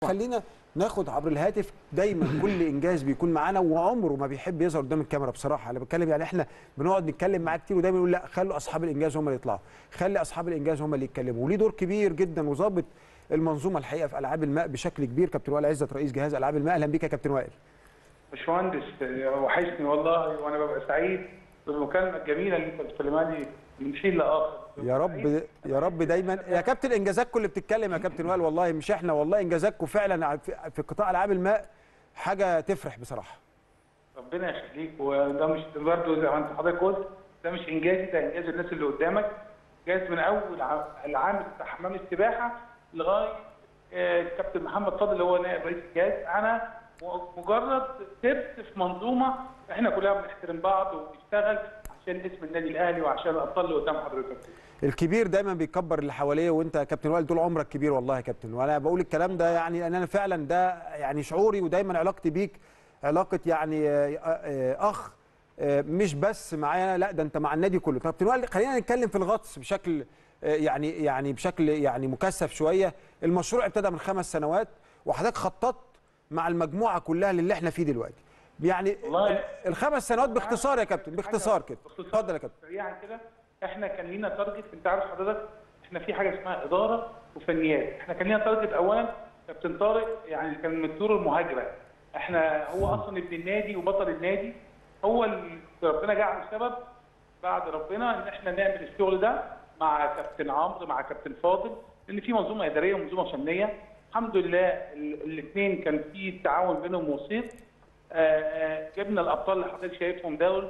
خلينا ناخد عبر الهاتف دايما كل انجاز بيكون معانا وعمره ما بيحب يظهر قدام الكاميرا بصراحه انا بتكلم يعني احنا بنقعد نتكلم معاه كتير ودايما يقول لا خلوا اصحاب الانجاز هم اللي يطلعوا خلي اصحاب الانجاز هم اللي يتكلموا وليه دور كبير جدا وظابط المنظومه الحقيقه في العاب الماء بشكل كبير كابتن وائل عزت رئيس جهاز العاب الماء اهلا بيك يا كابتن وائل باشمهندس وحشني والله وانا ببقى سعيد بالمكالمه الجميله اللي انت بتكلمها لي من حين لاخر يا رب يا رب دايما يا كابتن انجازاتكم اللي بتتكلم يا كابتن وائل والله مش احنا والله انجازاتكم فعلا في في قطاع العاب الماء حاجه تفرح بصراحه ربنا يخليك وده مش برضه زي ما انت حضرتك قلت ده مش انجازي ده انجاز الناس اللي قدامك جاز من اول ع- العامل بتاع حمام السباحه لغايه آه، الكابتن محمد فاضل اللي هو نائب رئيس الجهاز انا م- مجرد ترس في منظومه احنا كلنا بنحترم بعض وبنشتغل عشان اسم النادي الاهلي وعشان الابطال اللي قدام حضرتك الكبير دايما بيكبر اللي حواليه وانت يا كابتن وائل طول عمرك كبير والله يا كابتن وانا بقول الكلام ده يعني لان انا فعلا ده يعني شعوري ودايما علاقتي بيك علاقه يعني آه، آه، اخ آه، مش بس معايا لا ده انت مع النادي كله كابتن وائل خلينا نتكلم في الغطس بشكل آه، يعني يعني بشكل يعني مكثف شويه المشروع ابتدى من خمس سنوات وحضرتك خططت مع المجموعه كلها للي احنا فيه دلوقتي يعني والله- ال- الخمس سنوات باختصار يا كابتن باختصار كده باختصار اتفضل يا كابتن سريعا كده احنا كان لينا تارجت انت عارف حضرتك احنا في حاجه اسمها اداره وفنيات احنا كان لينا تارجت اولا كابتن طارق يعني كان من الطيور المهاجره احنا هو اصلا ابن النادي وبطل النادي هو اللي ربنا جعله سبب بعد ربنا ان احنا نعمل الشغل ده مع كابتن عمرو مع كابتن فاضل لان في منظومه اداريه ومنظومه فنيه الحمد لله الاثنين كان في تعاون بينهم وسيط آه، آه، جبنا الابطال اللي حضرتك شايفهم دول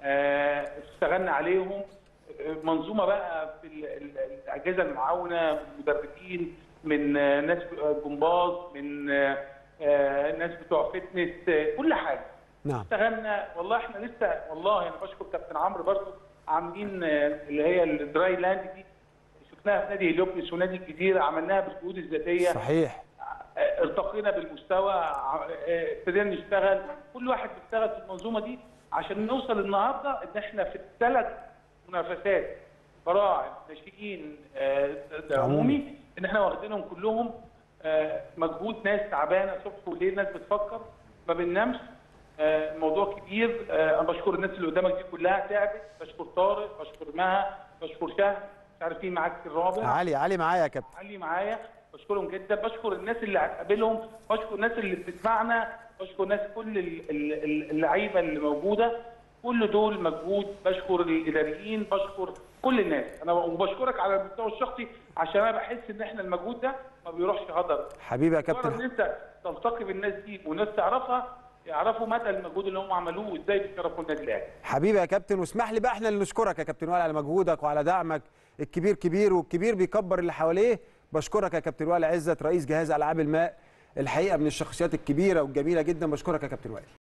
آه، اشتغلنا عليهم آه، منظومه بقى في ال- ال- الاجهزه المعاونه من مدربين من آه، ناس آه، جمباز من آه، آه، ناس بتوع فتنس آه، كل حاجه نعم اشتغلنا والله احنا لسه والله انا بشكر كابتن عمرو برضه عاملين آه، اللي هي الدراي لاند دي شفناها في نادي هليوبلس ونادي الجزيره عملناها بالجهود الذاتيه صحيح آه، ارتقينا بالمستوى ع- آه، ابتدينا نشتغل كل واحد بيشتغل في المنظومه دي عشان نوصل النهارده ان احنا في الثلاث منافسات براعم ناشئين آه، ده عمومي ان احنا واخدينهم كلهم آه، مجهود ناس تعبانه صبح وليل ناس بتفكر ما بننامش آه، الموضوع كبير آه، انا بشكر الناس اللي قدامك دي كلها تعبت بشكر طارق بشكر مها بشكر شهد مش عارف مين معاك في الرابع علي علي معايا يا كابتن علي معايا بشكرهم جدا بشكر الناس اللي هتقابلهم بشكر الناس اللي بتسمعنا بشكر ناس كل ال- ال- ال- اللعيبه اللي موجوده كل دول مجهود بشكر الاداريين بشكر كل الناس انا وبشكرك على المستوى الشخصي عشان انا بحس ان احنا المجهود ده ما بيروحش هدر حبيبي يا مجرد ان كابتن انت تلتقي بالناس دي والناس تعرفها يعرفوا مدى المجهود اللي هم عملوه وازاي بيشرفوا النادي الاهلي حبيبي يا كابتن واسمح لي بقى احنا اللي نشكرك يا كابتن وائل على مجهودك وعلى دعمك الكبير كبير والكبير بيكبر اللي حواليه بشكرك يا كابتن وائل عزت رئيس جهاز العاب الماء الحقيقه من الشخصيات الكبيره والجميله جدا بشكرك يا كابتن وائل